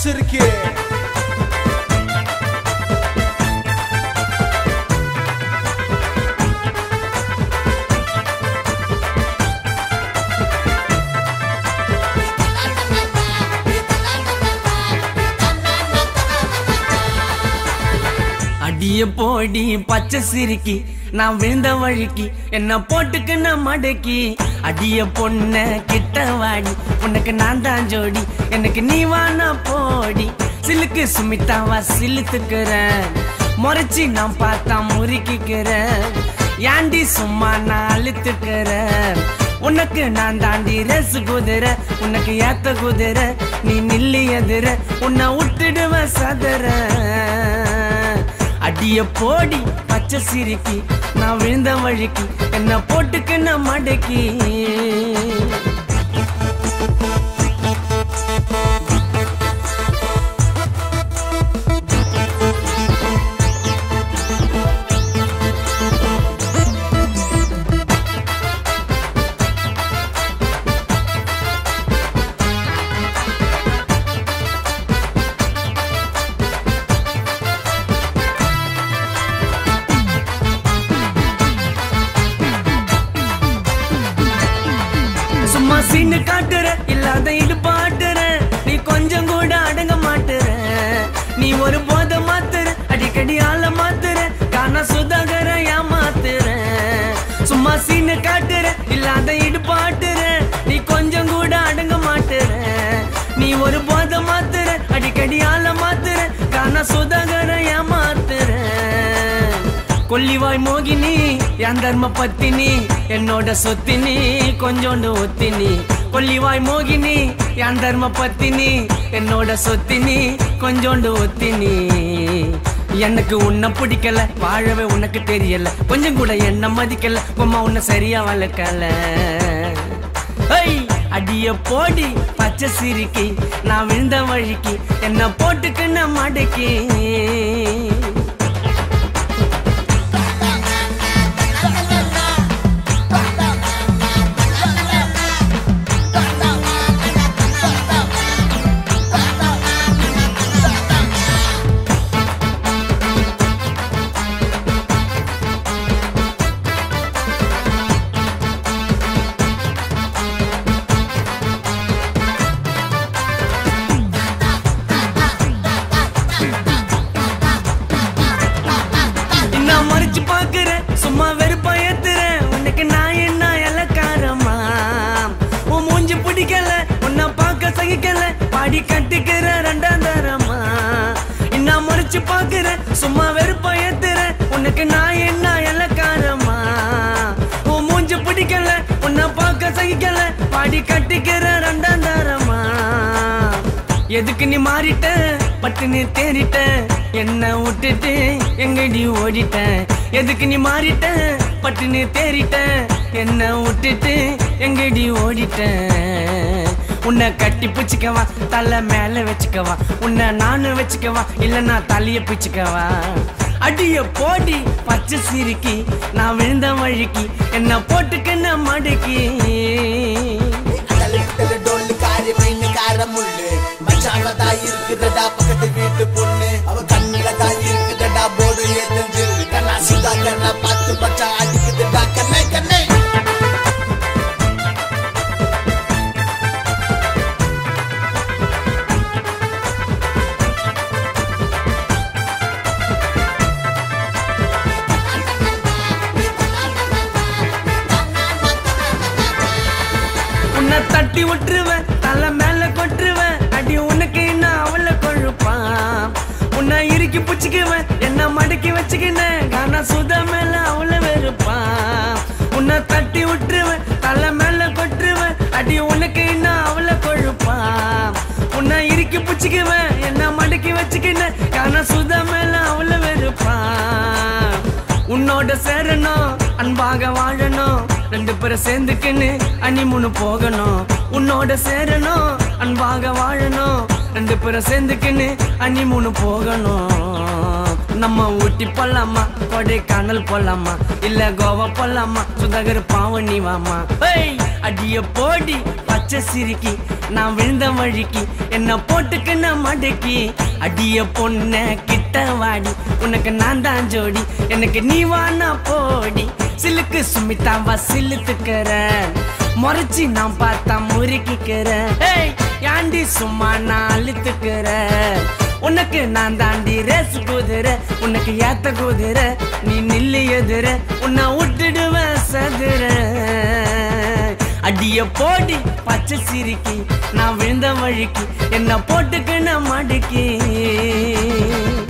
சிறுக்கி அடிய போடி பச்சை சிரிக்கி நான் விழுந்த வழிக்கு என்ன போட்டுக்கு நான் மடக்கி அடிய பொண்ண கிட்ட வாடி உனக்கு நான் தான் ஜோடி எனக்கு நீ வானா போடி சிலுக்கு சுமிதாவா சிலுத்துக்கிறேன் முறைச்சி நான் பார்த்தா முறுக்கிக்கிறேன் ஏண்டி சும்மா நான் அழுத்துக்கிறேன் உனக்கு நான் தாண்டி ரசு குதிரை உனக்கு ஏத்த குதிரை நீ நில்லி எதிர உன்னை விட்டுடுவ சதுர அடிய போடி பச்சை சிரிக்கி நான் விழுந்த வழிக்கு என்ன போட்டுக்கு நான் மடக்கி சும்மா சீனு காட்டுற இல்லாத இடுப்பாட்டுற நீ கொஞ்சம் கூட அடங்க மாட்டுற நீ ஒரு போத மாத்துற அடிக்கடி ஆள மாத்துற காண சுதாகர ஏமாத்துற சும்மா சீனு காட்டுற இல்லாத இடுப்பாட்டுற நீ கொஞ்சம் கூட அடங்க மாட்டுற நீ ஒரு போத மாத்துற அடிக்கடி ஆள மாத்துற காண சுதாகர ஏமாத்துற கொல்லிவாய் மோகினி என் தர்ம பத்தினி என்னோட சொத்தினி கொஞ்சோண்டு ஒத்தினி கொல்லிவாய் மோகினி என் தர்ம பத்தினி என்னோட சொத்தினி கொஞ்சோண்டு ஒத்தினி எனக்கு உன்னை பிடிக்கல வாழவே உனக்கு தெரியல கொஞ்சம் கூட என்ன மதிக்கல உம்மா உன்னை சரியா வளர்க்கல ஐய் அடிய போடி பச்சை சிரிக்கி நான் விழுந்த வழிக்கு என்ன போட்டுக்கு நான் மடக்கி நான் மறைச்சு பாக்குறேன் சும்மா வெறுப்பா ஏத்துறேன் உனக்கு நான் என்ன இலக்காரமா உன் மூஞ்சி பிடிக்கல உன்னை பார்க்க சகிக்கல பாடி கட்டிக்கிற ரெண்டாம் தரமா நான் மறைச்சு பாக்குறேன் சும்மா வெறுப்பா ஏத்துறேன் உனக்கு நான் என்ன இலக்காரமா உன் மூஞ்சி பிடிக்கல உன்னை பார்க்க சகிக்கல பாடி கட்டிக்கிற ரெண்டாம் தரமா எதுக்கு நீ மாறிட்ட பட்டு நீ தேறிட்ட என்ன விட்டுட்டு எங்கடி ஓடிட்ட எதுக்கு நீ மாறிட்ட பட்டு நீ தேறிட்ட என்ன விட்டுட்டு எங்கடி ஓடிட்ட உன்னை கட்டி பிடிச்சிக்கவா தலை மேல வச்சுக்கவா உன்னை நானும் வச்சுக்கவா இல்ல நான் தலைய பிச்சுக்கவா அடிய போடி பச்சை சிரிக்கி நான் விழுந்த வழிக்கு என்ன போட்டுக்க நான் மடக்கி அடலிட்டல டொல்லு காரி மைனு கார முள்ளு மச்சான தான் இருக்குதடா பக்கத்து வீட்டு பொண்ணு அவ கண்ணுல தான் இருக்குதடா போடு ஏத்தஞ்சு கண்ணா சுதா கண்ணா பார்த்து மச்சான் அடிக்குதுடா கண்ணே கண்ணே உன்னை தட்டி விட்டுருவேன் தலை மேல கொட்டுருவேன் அடி உனக்கு என்ன அவளை கொழுப்பான் உன்னை இறுக்கி பிடிச்சிக்குவேன் என்ன மடக்கி வச்சுக்கினேன் காணா சுதா மேல அவளை வெறுப்பான் உன்னை தட்டி விட்டுருவேன் தலை மேல கொட்டுருவேன் அடி உனக்கு என்ன அவளை கொழுப்பான் உன்னை இறுக்கி பிடிச்சிக்குவேன் என்ன மடக்கி வச்சுக்கினேன் காணா சுதா மேல அவளை வெறுப்பான் உன்னோட சேரணும் அன்பாக வாழணும் ரெண்டு பேரும் சேர்ந்துக்கின்னு அனிமுனு போகணும் உன்னோட சேரணும் அன்பாக வாழணும் ரெண்டு பேரும் சேர்ந்துக்கின்னு அனிமுனு போகணும் நம்ம ஊட்டி போலாமா கொடைக்கானல் போலாமா இல்ல கோவா போலாமா சுதாகர் பாவனி வாமா ஏய் அடிய போடி பச்சை சிரிக்கி நான் விழுந்த வழிக்கு என்ன போட்டுக்கின மடக்கி அடிய பொண்ண கிட்ட வாடி உனக்கு நான் தான் ஜோடி எனக்கு நீ வானா போடி சிலுக்கு சுமிதாவா சிலுத்துக்கிறேன் முறைச்சி நான் பார்த்தா முறுக்கிக்கிறேன் ஏய் யாண்டி சும்மா நான் அழுத்துக்கிறேன் உனக்கு நான் தாண்டி ரேஸ் குதிரை உனக்கு ஏத்த குதிரை நீ நில்லு எதிர உன்னை விட்டுடுவேன் சதுர அடிய போடி பச்சை சிரிக்கி நான் விழுந்த வழிக்கு என்ன போட்டுக்கு நான் மடுக்கி